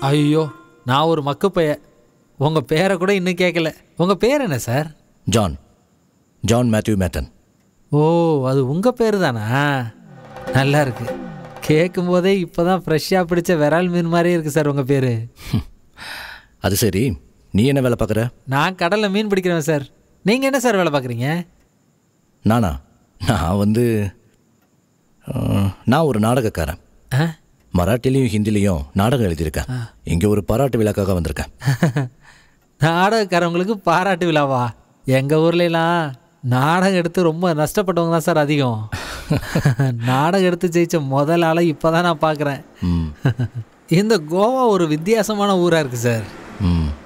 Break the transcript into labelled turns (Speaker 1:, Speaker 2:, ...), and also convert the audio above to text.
Speaker 1: ஐயோ நான் ஒரு மக்கு பைய உங்கள் பேரை கூட இன்னும் கேட்கல உங்கள் பேர் என்ன சார்
Speaker 2: ஜான் ஜான் மேத்யூ மேத்தன்
Speaker 1: ஓ அது உங்கள் பேர் தானா நல்லா இருக்கு கேட்கும் போதே இப்போ தான் ஃப்ரெஷ்ஷாக பிடிச்ச விரால் மீன் மாதிரியே இருக்குது சார் உங்கள் பேர்
Speaker 2: அது சரி நீ என்ன வேலை பார்க்குற
Speaker 1: நான் கடலில் மீன் பிடிக்கிறேன் சார் நீங்கள் என்ன சார் வேலை பார்க்குறீங்க
Speaker 2: நானா நான் வந்து அஹ், நான் ஒரு நாடகக்காரன்
Speaker 1: ஆ
Speaker 2: மராட்டிலையும் ஹிந்திலையும் நாடகம் எழுதியிருக்கேன் இங்கே ஒரு பாராட்டு விழாக்காக வந்திருக்கேன்
Speaker 1: நாடகக்காரவங்களுக்கு பாராட்டு விழாவா எங்கள் ஊர்லலாம் நாடகம் எடுத்து ரொம்ப நஷ்டப்பட்டவங்க தான் சார் அதிகம் நாடகம் எடுத்து ஜெயிச்ச முதல் ஆளை இப்போ தான் நான் பார்க்குறேன்
Speaker 2: ம்
Speaker 1: இந்த கோவா ஒரு வித்தியாசமான ஊராக இருக்குது சார்
Speaker 2: ம்